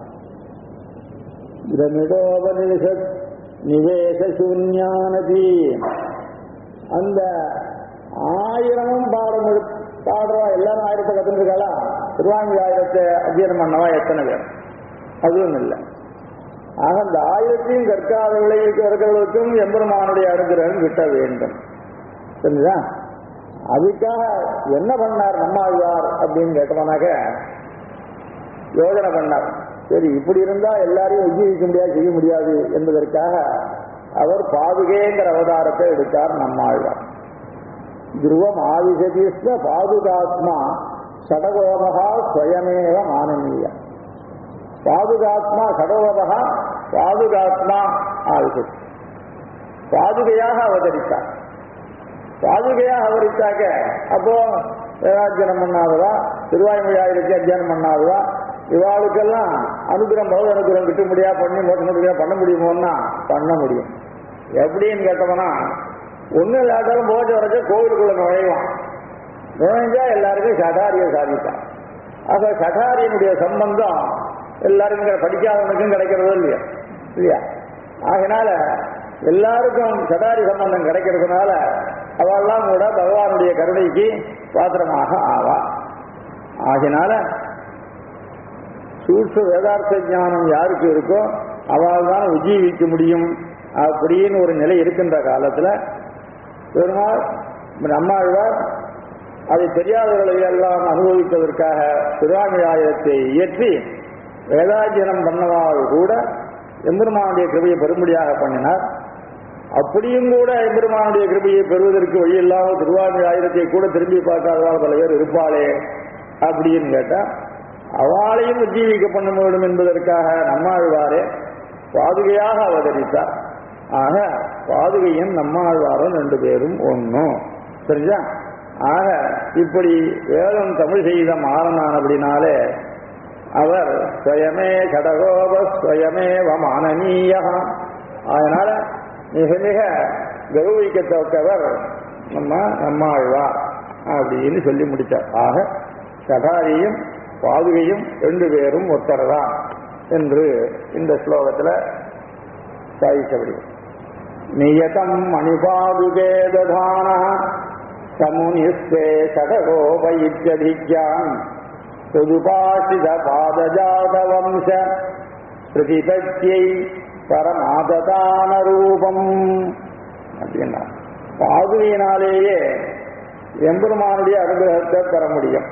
பிரமிடோபனிஷத் நிவேச சூன்யானதி அந்த ஆயிரமும் பாடம் எடுத்து பாடுறவா எல்லாரும் ஆயிரத்தை கத்துருக்காளா திருவாங்கி ஆயிரத்தை அத்தியனம் பண்ணவா எத்தனை பேர் அதுவும் இல்லை ஆக அந்த ஆயிரத்தையும் கற்காதவர்களை இருக்கிறவர்களுக்கும் எம்பெருமானுடைய அனுகிரகம் கிட்ட வேண்டும் சரிங்களா அதுக்காக என்ன பண்ணார் நம்மாழ்வார் அப்படின்னு கேட்டோம்னாக்க யோஜனை பண்ணார் சரி இப்படி இருந்தா எல்லாரையும் உஜ்ஜீவிக்க முடியாது செய்ய முடியாது என்பதற்காக அவர் பாதுகேங்கிற அவதாரத்தை எடுத்தார் நம்மாழ்வார் துருவம் ஆதிசதீஸ்வ பாதுகாத்மா சடகோபகா ஸ்வயமேவ மானனீய பாதுகாத்மா சடகோபகா பாதுகாத்மா ஆதிசதி பாதுகையாக அவதரித்தார் பாதுகையாக அவதரித்தாக்க அப்போ வேதாத்தியனம் பண்ணாததா திருவாய்மொழி ஆயிரத்தி அத்தியானம் பண்ணாததா இவாளுக்கெல்லாம் அனுகிரம் பகவத் அனுகிரம் கிட்ட முடியா பண்ணி மோசம் பண்ண முடியுமோன்னா பண்ண முடியும் எப்படின்னு கேட்டோம்னா ஒன்றும் இல்லாட்டாலும் போஜ வரைச்ச கோவிலுக்குள்ள நுழைவான் நுழைஞ்சா எல்லாருக்கும் சடாரியை சாதித்தான் ஆக சடாரியனுடைய சம்பந்தம் எல்லாருக்கும் படிக்காதவனுக்கும் கிடைக்கிறதோ இல்லையா இல்லையா ஆகினால எல்லாருக்கும் சடாரி சம்பந்தம் கிடைக்கிறதுனால அவெல்லாம் கூட பகவானுடைய கருணைக்கு பாத்திரமாக ஆவா ஆகினால சூட்ச வேதார்த்த ஞானம் யாருக்கு இருக்கோ அவள் தான் உஜீவிக்க முடியும் அப்படின்னு ஒரு நிலை இருக்கின்ற காலத்துல பெருமாள் நம்மாழ்வார் அதை தெரியாதவர்களை எல்லாம் அனுபவிப்பதற்காக திருவாமியாயத்தை இயற்றி வேதாஜனம் பண்ணவால் கூட எம்பெருமானுடைய கிருபையை பெரும்படியாக பண்ணினார் அப்படியும் கூட எம்பெருமானுடைய கிருபையை பெறுவதற்கு வழி இல்லாமல் திருவாமி ஆயிரத்தை கூட திரும்பி பார்க்காதவாள் பல பேர் இருப்பாளே அப்படின்னு கேட்டா அவளையும் உஜ்ஜீவிக்க பண்ண வேண்டும் என்பதற்காக நம்மாழ்வாரே பாதுகையாக அவதரித்தார் ஆக பாதுகையும் நம்மாழ்வாரும் ரெண்டு பேரும் ஒன்றும் சரிஞ்சா ஆக இப்படி வேதம் தமிழ் செய்த மாறனான் அப்படின்னாலே அவர் ஸ்வயமே கடகோப ஸ்வயமேவ மானனீய அதனால மிக மிக கௌரவிக்கத்தக்கவர் நம்ம நம்மாழ்வார் அப்படின்னு சொல்லி முடித்தார் ஆக சடாரியும் பாதுகையும் ரெண்டு பேரும் ஒத்தரதான் என்று இந்த ஸ்லோகத்தில் சாதித்தபடி நியதம் மணிபாதுகே ததான சமுனிஸ்தே சடகோப இத்தியதிக்யான் சுதுபாஷித பாதஜாத வம்ச பிரதிபத்தியை பரமாததான ரூபம் அப்படின்னா பாதுகையினாலேயே எம்பெருமானுடைய அனுகிரகத்தை பெற முடியும்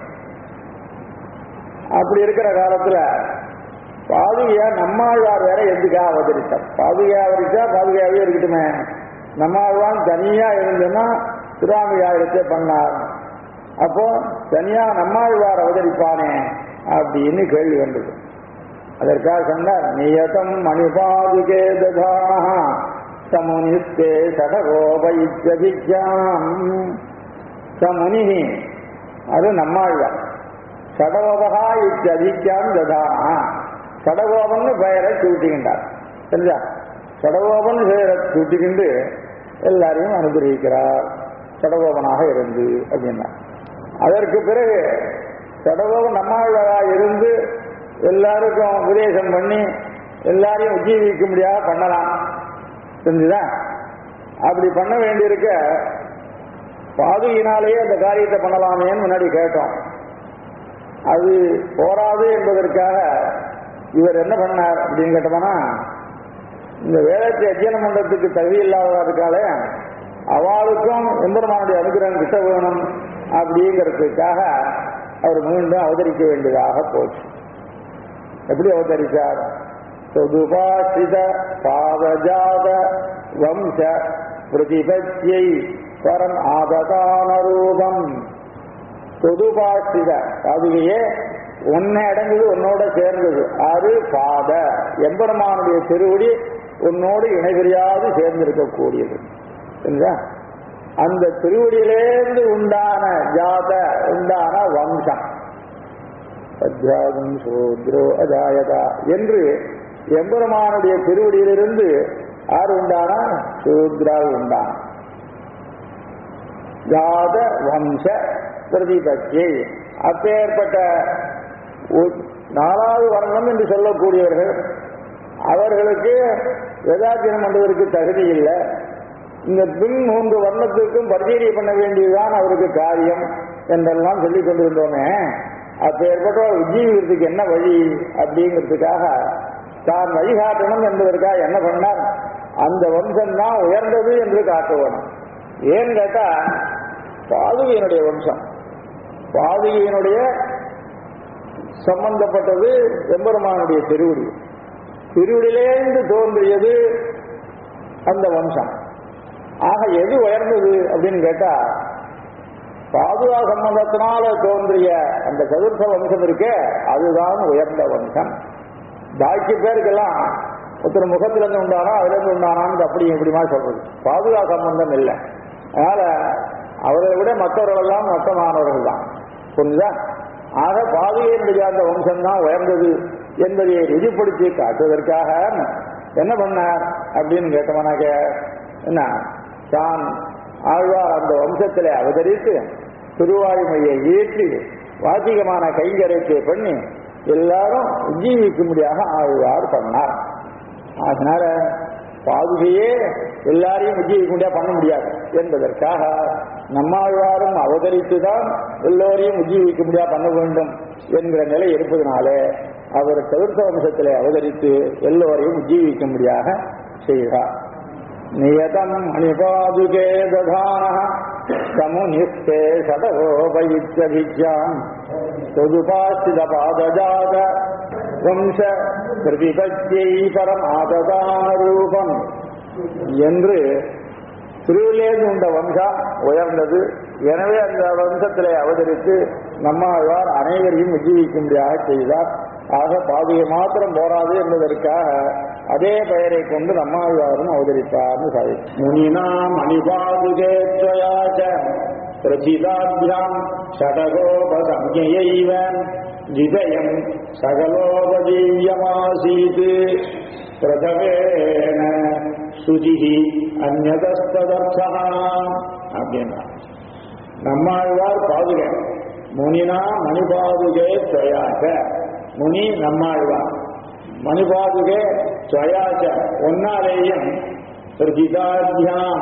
அப்படி இருக்கிற காலத்துல பாதுகையா நம்மாழ்வார் வேற எதுக்கா அவதரித்தார் பாதுகையா அவதரிச்சா பாதுகையாவே இருக்கட்டுமே நம்மாழ்வான் தனியா இருந்ததுன்னா திருவாமியாயிரத்தை பண்ணார் அப்போ தனியா நம்மாழ்வார் அவதரிப்பானே அப்படின்னு கேள்வி வந்தது அதற்காக சொன்னார் நியதம் மணிபாதுகே ததான சமுனிஸ்தே சடகோபயித்யபிஜாம் சமுனி அது நம்மாழ்வார் சடகோபகா இத்தியதிக்காம் ததானா சடகோபன்னு பெயரை சூட்டிக்கின்றார் சரியா சடகோபன் பெயரை சூட்டிக்கிண்டு எல்லாரையும் அனுகிரகிக்கிறார் சடகோபனாக இருந்து அப்படின்னா அதற்கு பிறகு சடகோபன் நம்மாழ்வாரா இருந்து எல்லாருக்கும் உபதேசம் பண்ணி எல்லாரையும் உஜ்ஜீவிக்க முடியாத பண்ணலாம் தெரிஞ்சுதா அப்படி பண்ண வேண்டியிருக்க பாதுகினாலேயே அந்த காரியத்தை பண்ணலாமேன்னு முன்னாடி கேட்டோம் அது போராது என்பதற்காக இவர் என்ன பண்ணார் அப்படின்னு கேட்டோம்னா இந்த வேதத்தை அத்தியனம் பண்றதுக்கு தகுதி இல்லாததுக்கால அவளுக்கும் எம்பெருமானுடைய அனுகிரகம் கிட்ட வேணும் அப்படிங்கிறதுக்காக அவர் மீண்டும் அவதரிக்க வேண்டியதாக போச்சு எப்படி அவதரித்தார் சுதுபாஷித பாவஜாத வம்ச பிரதிபத்தியை பரம் ஆததான ரூபம் பொதுபாஷித அதுவே உன்னை அடங்குது உன்னோட சேர்ந்தது அது பாத எம்பெருமானுடைய திருவடி உன்னோடு இணைபிரியாது சேர்ந்திருக்கக்கூடியது சரிங்களா அந்த திருவடியிலேருந்து உண்டான ஜாத உண்டான வம்சம் அத்தியாகம் சூத்ரோ அஜாயதா என்று எம்பெருமானுடைய திருவடியிலிருந்து யார் உண்டானா சூத்ரால் உண்டான ஜாத வம்ச பிரதிபத்தியை அப்பேற்பட்ட ஒ- நாலாவது வர்ணம் என்று சொல்லக்கூடியவர்கள் அவர்களுக்கு வேதாத்தியம் பண்ணுவதற்கு தகுதி இல்லை இந்த பின் மூன்று வர்ணத்திற்கும் பரிசீலனை பண்ண வேண்டியதுதான் அவருக்கு காரியம் என்றெல்லாம் சொல்லிக் கொண்டிருந்தோமே அப்பேற்பட்டவர் உஜ்ஜீவிக்கிறதுக்கு என்ன வழி அப்படிங்கிறதுக்காக தான் வழிகாட்டணும் என்பதற்காக என்ன பண்ணார் அந்த வம்சம் தான் உயர்ந்தது என்று காட்ட வேணும் ஏன்னு கேட்டா பாதுகையினுடைய வம்சம் பாதுகையினுடைய சம்பந்தப்பட்டது எம்பெருமானுடைய திருவடி திருவடியிலேந்து தோன்றியது அந்த வம்சம் ஆக எது உயர்ந்தது அப்படின்னு கேட்டா பாதுகா சம்பந்தத்தினால தோன்றிய அந்த சதுர்த்த வம்சம் இருக்கே அதுதான் உயர்ந்த வம்சம் பாக்கி பேருக்கெல்லாம் ஒருத்தர் முகத்துல இருந்து உண்டானா அதுல இருந்து உண்டானான்னு அப்படி இப்படிமா சொல்றது பாதுகா சம்பந்தம் இல்லை அதனால அவரை விட மற்றவர்கள் எல்லாம் மொத்தமானவர்கள் தான் புரிஞ்சுதா ஆக பாதுகையினுடைய அந்த வம்சம் தான் உயர்ந்தது என்பதை ருஜிப்படுத்தி காட்டுவதற்காக என்ன பண்ணார் அப்படின்னு கேட்டோம்னாக்க என்ன தான் ஆழ்வார் அந்த வம்சத்திலே அவதரித்து திருவாய்மையை ஏற்றி வாசிகமான கைங்கரியத்தை பண்ணி எல்லாரும் உஜ்ஜீவிக்கும்படியாக ஆழ்வார் பண்ணார் அதனால பாதுகையே எல்லாரையும் உஜ்ஜீவிக்க முடியாது பண்ண முடியாது என்பதற்காக நம்மாழ்வாரும் அவதரித்துதான் எல்லோரையும் உஜ்ஜீவிக்க முடியாது பண்ண வேண்டும் என்கிற நிலை இருப்பதனாலே அவர் சதுர்த்த வம்சத்திலே அவதரித்து எல்லோரையும் உஜ்ஜீவிக்கும்படியாக செய்கிறார் நியதம் மணிபாதுகே ததான சமுனிஸ்தே சதகோபயித்யபிஜாம் தொதுபாஸ்தித பாதஜாத வம்ச பிரதிபத்தியை பரமாததான ரூபம் என்று திருவிலேந்து உண்ட வம்சம் உயர்ந்தது எனவே அந்த வம்சத்திலே அவதரித்து நம்மாழ்வார் அனைவரையும் உஜ்ஜீவிக்கும்படியாக செய்தார் ஆக பாதியை மாத்திரம் போராது என்பதற்காக அதே பெயரை கொண்டு நம்மாழ்வாரும் அவதரித்தார்னு சாதி முனினா மணிபாதுகேத்வயாச்ச பிரசிதாபியாம் ஷடகோபசம்யைவ ஜிதயம் சகலோபஜீயமாசீத் பிரதவேன சுஜிஹி அந்நதஸ்ததர்த்தா அப்படின்னா நம்மாழ்வார் பாதுகை முனினா மணிபாதுகே துவயாச்ச முனி நம்மாழ்வார் மணிபாதுகே துவயாச்ச ஒன்னாலேயும் பிரதிதாத்தியாம்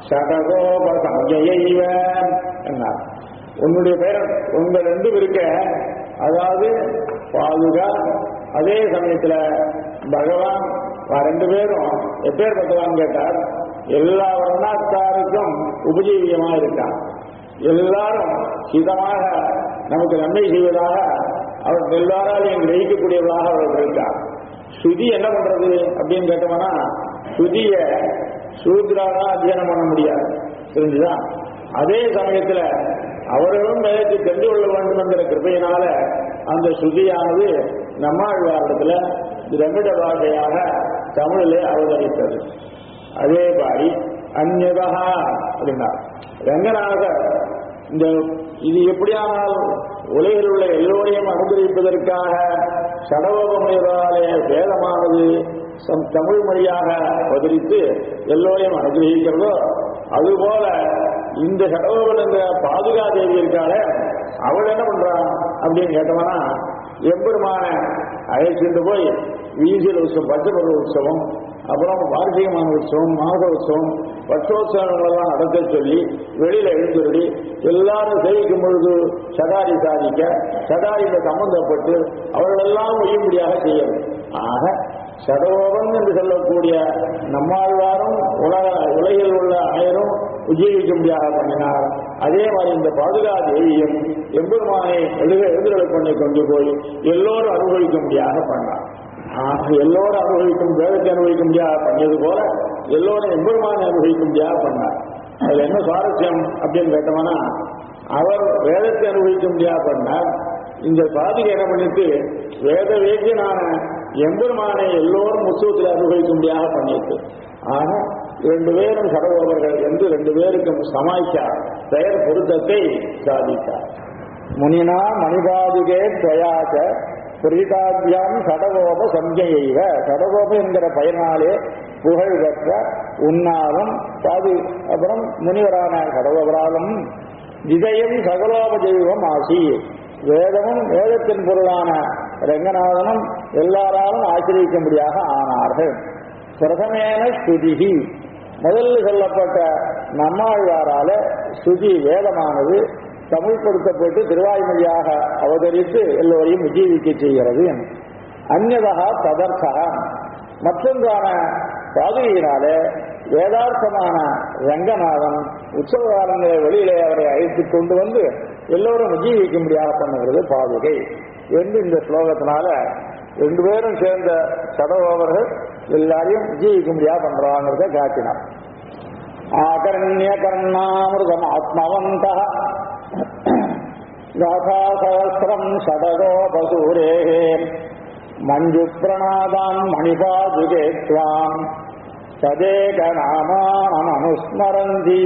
சடகோபசம்யைவ என்னார் உன்னுடைய பெயர் உங்க ரெண்டும் இருக்க அதாவது பாதுகா அதே சமயத்துல பகவான் ரெண்டு பேரும் எப்பேற்பட்டவான்னு கேட்டார் எல்லா வர்ணாத்தாருக்கும் உபஜீவியமா இருக்கான் எல்லாரும் ஹிதமாக நமக்கு நன்மை செய்வதாக அவர் எல்லாராலையும் கிரகிக்கக்கூடியவர்களாக அவர்கள் இருக்கார் ஸ்ருதி என்ன பண்றது அப்படின்னு கேட்டோம்னா ஸ்ருதிய சூத்ராக அத்தியனம் பண்ண முடியாது தெரிஞ்சுதா அதே சமயத்துல அவர்களும் வேதத்தை தெரிந்து கொள்ள வேண்டும் என்கிற கிருபையினால அந்த ஸ்ருதியானது நம்மாழ்வாரிடத்துல திரவிட பாஷையாக தமிழிலே அவதரித்தது அதே மாதிரி அந்நதா அப்படின்னா ரங்கநாதர் இந்த இது எப்படியானால் உலகில் உள்ள எல்லோரையும் அனுகிரகிப்பதற்காக சடவோபமுறையாலே வேதமானது சம் தமிழ் மொழியாக அவதரித்து எல்லோரையும் அனுகிரகிக்கிறதோ அதுபோல இந்த சடவோபன் என்ற பாதுகா தேவி இருக்காளே அவள் என்ன பண்றான் அப்படின்னு கேட்டோம்னா எம்பெருமான அழைச்சிட்டு போய் வீசியல் உற்சவம் பச்சைப்பருவ உற்சவம் அப்புறம் வார்ஷிகமான உற்சவம் மாத உற்சவம் பட்சோத்சவங்களெல்லாம் நடத்த சொல்லி வெளியில எழுந்துருடி எல்லாரும் சேவிக்கும் பொழுது சடாரி சாதிக்க சடாரியில சம்பந்தப்பட்டு அவர்களெல்லாம் ஒய்யும்படியாக செய்யணும் ஆக சடவோபன் என்று சொல்லக்கூடிய நம்மாழ்வாரும் உலக உலகில் உள்ள அனைவரும் உஜீவிக்கும்படியாக பண்ணினார் அதே மாதிரி இந்த பாதுகா தேவியும் எம்பெருமானை எழுத எழுதுகளை கொண்டை கொண்டு போய் எல்லோரும் அனுபவிக்கும்படியாக பண்ணார் ஆக எல்லோரும் அனுபவிக்கும் வேதத்தை அனுபவிக்க முடியாத பண்ணது போல எல்லோரும் எம்பெருமானை அனுபவிக்க முடியாத பண்ணார் அதுல என்ன சுவாரஸ்யம் அப்படின்னு கேட்டோம்னா அவர் வேதத்தை அனுபவிக்க முடியாத பண்ணார் இந்த சாதிகை என்ன பண்ணிட்டு வேத வேக்கியனான எம்பெருமானை எல்லோரும் உற்சவத்தில் அனுபவிக்க முடியாத பண்ணிட்டு ஆக ரெண்டு பேரும் சடகோபர்கள் என்று ரெண்டு பேருக்கும் சமாய்க்கார் பெயர் பொருத்தத்தை சாதித்தார் முனினா மணிபாதுகே துவயாச்ச பிரீதாபியாம் சடகோப சம்ஜையைவ சடகோப என்கிற பயனாலே புகழ் பெற்ற உன்னாலும் பாது அப்புறம் முனிவரான சடகோபராலும் விஜயம் சகலோப தெய்வம் ஆசி வேதமும் வேதத்தின் பொருளான ரங்கநாதனும் எல்லாராலும் ஆசிரியக்கும்படியாக ஆனார்கள் பிரதமேன ஸ்துதிகி முதலில் சொல்லப்பட்ட நம்மாழ்வாரால ஸ்துதி வேதமானது தமிழ்படுத்தப்பட்டு திருவாய்மொழியாக அவதரித்து எல்லோரையும் உஜீவிக்க செய்கிறது அந்நதா ததர்த்தா மற்றொன்றான பாதுகையினால வேதார்த்தமான ரங்கநாதன் உற்சவ காலங்களை வெளியிலே அவரை அழைத்து கொண்டு வந்து எல்லோரும் உஜீவிக்கும்படியாக பண்ணுகிறது பாதுகை என்று இந்த ஸ்லோகத்தினால ரெண்டு பேரும் சேர்ந்த சடவோவர்கள் எல்லாரையும் ஜீவிக்கும்படியாக பண்றாங்கிறத காட்டினார் ஆகரண்ய கர்ணாமிருதம் ஆத்மவந்த गाथासहस्रम् षडगोपसूरेः मञ्जुप्रणादाम् मणिपादुके त्वाम् तदेकनामानमनुस्मरन्ति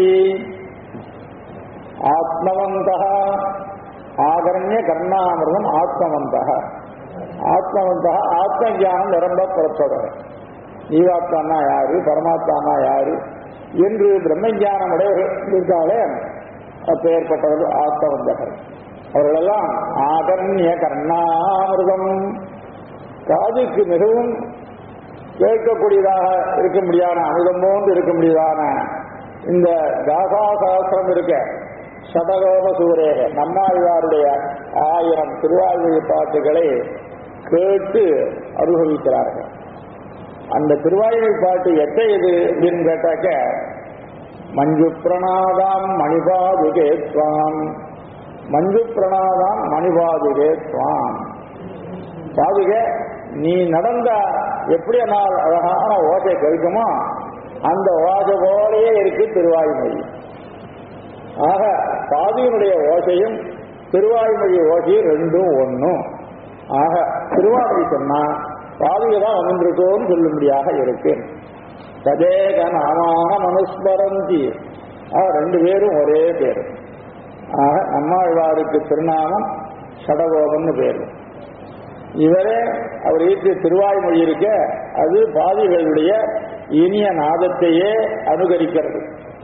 आत्मवन्तः ஆகரண்ய கர்ணாமிருதம் ஆத்மவந்தக ஆத்மவந்தக ஆத்ம ஜானம் நிரம்ப புறப்படுற ஜீவாத்மானா யாரு பரமாத்மானா யாரு என்று பிரம்மஞானம் உடையவர்கள் இருக்காலே அப்பேற்பட்டவர்கள் ஆத்மவந்தகர் அவர்களெல்லாம் ஆகரண்ய கர்ணாமிருதம் காதுக்கு மிகவும் கேட்கக்கூடியதாக இருக்க முடியாத அமிர்தம் போன்று இருக்க முடியாத இந்த காசா சாஸ்திரம் இருக்க சடகோப சூரேக நம்மாழ்வாருடைய ஆயிரம் திருவாழ்வழி பாட்டுகளை கேட்டு அனுபவிக்கிறார்கள் அந்த திருவாழ்வழி பாட்டு எத்தையது அப்படின்னு கேட்டாக்க மஞ்சு பிரணாதாம் மணிபாதுகே துவாம் மஞ்சு பிரணாதாம் மணிபாதுகே துவாம் பாதுகே நீ நடந்த எப்படி நாள் அழகான ஓசை கேட்குமோ அந்த ஓசை போலயே இருக்கு திருவாய்மொழி ஆக பாதியினுடைய ஓசையும் திருவாய்மொழி ஓசையும் ரெண்டும் ஒன்றும் ஆக திருவாமொழி சொன்னா பாதியை தான் அமர்ந்திருக்கோன்னு சொல்லும்படியாக இருக்கு ததேக நாமான மனுஸ்மரந்தி ஆக ரெண்டு பேரும் ஒரே பேர் ஆக நம்மாழ்வாருக்கு திருநாமம் சடகோபன்னு பேர் இவரே அவர் ஈட்டு திருவாய்மொழி இருக்க அது பாதிகளுடைய இனிய நாதத்தையே அனுகரிக்கிறது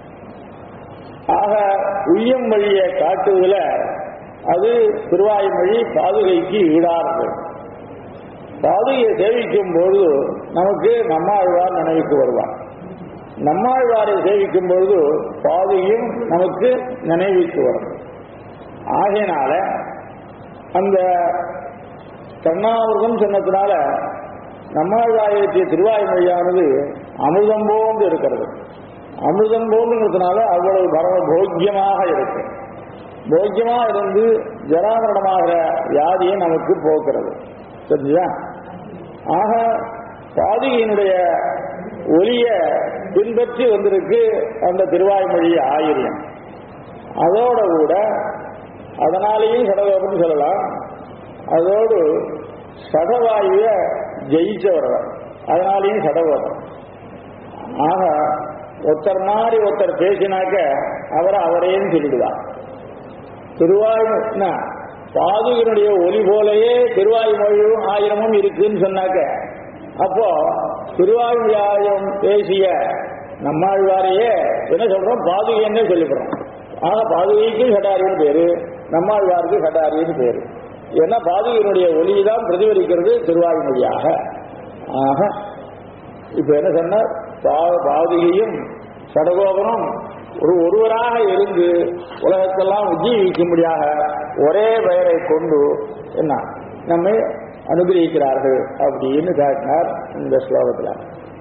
ஆக உய்யம் வழியை காட்டுவதில் அது திருவாய்மொழி பாதுகைக்கு ஈடானது பாதுகையை சேவிக்கும் பொழுது நமக்கு நம்மாழ்வார் நினைவுக்கு வருவார் நம்மாழ்வாரை சேவிக்கும் பொழுது பாதுகையும் நமக்கு நினைவுக்கு வரும் ஆகையினால அந்த கர்ணாவிரதம் சொன்னதுனால நம்மாழ்வாயத்திய திருவாய்மொழியானது அமிர்தம் போன்று இருக்கிறது அமிர்தம் போன்றுங்கிறதுனால அவ்வளவு பரம போக்கியமாக இருக்கு போக்கியமா இருந்து ஜராமரணமாகிற வியாதியை நமக்கு போக்குறது தெரிஞ்சுதா ஆக பாதிகையினுடைய ஒலிய பின்பற்றி வந்திருக்கு அந்த திருவாய்மொழி ஆயிரம் அதோட கூட அதனாலேயும் சடகோபம் சொல்லலாம் அதோடு சடவாயுவ ஜெயிச்சவர் அதனாலேயும் சடகோபம் ஆக ஒருத்தர் மாதிரி ஒருத்தர் பேசினாக்க அவரை அவரையும் சொல்லிடுவார் திருவாய் பாதுகனுடைய ஒலி போலயே திருவாய் மொழியும் ஆயிரமும் இருக்குன்னு சொன்னாக்க அப்போ திருவாய் ஆயிரம் பேசிய நம்மாழ்வாரையே என்ன சொல்றோம் பாதுகைன்னே சொல்லிவிடுறோம் ஆனா பாதுகைக்கு சடாரின்னு பேரு நம்மாழ்வாருக்கு சடாரின்னு பேரு ஏன்னா பாதுகையினுடைய ஒலி தான் பிரதிபலிக்கிறது திருவாய் மொழியாக ஆக இப்ப என்ன சொன்னார் பா- பாதுகையும் சடகோபனும் ஒரு ஒருவராக இருந்து உலகத்தெல்லாம் உஜ்ஜீவிக்கும்படியாக ஒரே பெயரை கொண்டு என்ன நம்மை அனுகிரகிக்கிறார்கள் அப்படின்னு காட்டினார் இந்த ஸ்லோகத்தில்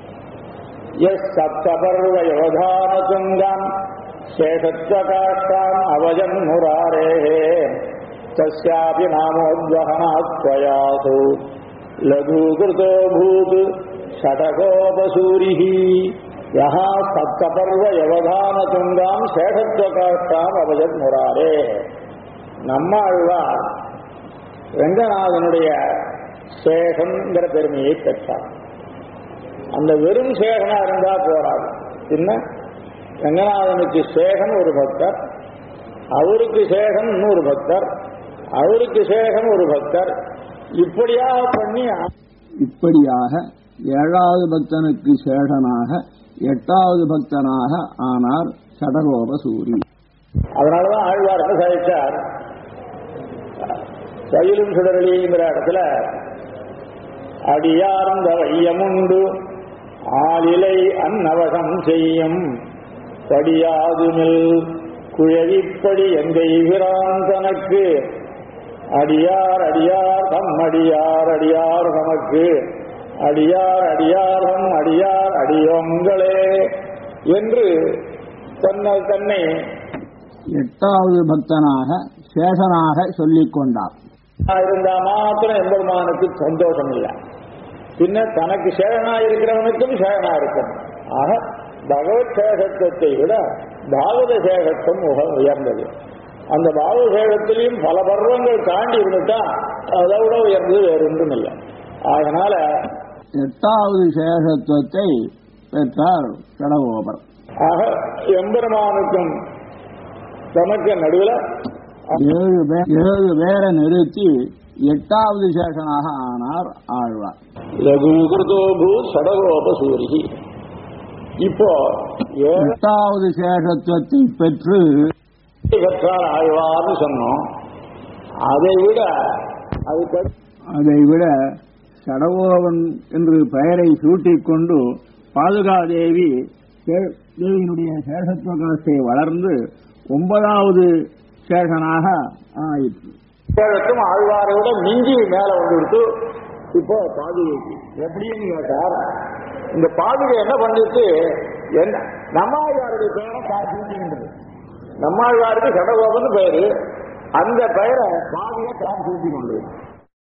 எஸ் சப்தபர்வ யோதான துங்கம் சேஷத்வகாஷ்டாம் அவஜன் முராரேஹே தஸ்யாபி நாமோத்வகனாத்வயாது லघूकृतो भूत् षटकोपसूरिः यः सप्तपर्व यवधानतुङ्गाम् சேஷத்வகாஷ்டாம் அவஜத் முராரே நம்மாழ்வார் ரங்கநாதனுடைய சேகங்கிற பெருமையை பெற்றார் அந்த வெறும் சேகனா இருந்தா போராது பின்ன ரங்கநாதனுக்கு சேகன் ஒரு பக்தர் அவருக்கு சேகன் இன்னொரு பக்தர் அவருக்கு சேகன் ஒரு பக்தர் இப்படியாக பண்ணி இப்படியாக ஏழாவது பக்தனுக்கு சேஷனாக எட்டாவது பக்தனாக ஆனார் சடகோப சூரி அதனாலதான் ஆழ்வார் என்ன சாதிச்சார் சயிலும் சுடரளிங்கிற இடத்துல அடியார்ந்த வையமுண்டு ஆளிலை அன்னவசம் செய்யும் படியாதுமில் குழவிப்படி எங்கை விரான் தனக்கு அடியார் அடியார் தம் அடியார் அடியார் தமக்கு அடியார் அடியார் தம் அடியார் அடியோங்களே என்று தன்னை தன்னை எட்டாவது பக்தனாக சேஷனாக சொல்லிக் கொண்டார் இருந்தா மாத்திரம் எம்பெருமானுக்கு சந்தோஷம் இல்லை பின்ன தனக்கு சேகனா இருக்கிறவனுக்கும் சேகனா இருக்கும் ஆக பகவத் சேகத்துவத்தை விட பாகவத சேகத்துவம் மிக உயர்ந்தது அந்த பாகவத சேகத்திலையும் பல பருவங்கள் தாண்டி இருந்துட்டா அதை விட உயர்ந்தது வேறு ஒன்றும் இல்லை அதனால எட்டாவது சேஷத்துவத்தை பெற்றார் சடகோபர் ஆக எம்பெருமானுக்கும் தமக்கு நடுவில் ஏழு பே- ஏழு பேரை நிறுத்தி எட்டாவது சேஷனாக ஆனார் ஆழ்வார் லகுகிருதோபூ சடகோப சூரிகி இப்போ ஏழு எட்டாவது சேஷத்துவத்தை பெற்று பெற்றார் ஆழ்வார்னு சொன்னோம் அதை விட அதுக்கு அதை விட சடகோபன் என்று பெயரை சூட்டிக் கொண்டு பாதுகாதேவி தே- தேவியினுடைய சேஷத்துவ காலத்தை வளர்ந்து ஒன்பதாவது சேஷனாக ஆயிற்று சேதத்தும் ஆழ்வாரை விட மிஞ்சி மேல வந்துடுத்து இப்போ பாதுகைக்கு எப்படின்னு கேட்டார் இந்த பாதுகை என்ன பண்ணிட்டு என்ன நம்மாழ்வாருடைய பெயரை காட்சின்றது நம்மாழ்வாருக்கு சடகோபன் பெயரு அந்த பெயரை பாதுகை காட்சி கொண்டு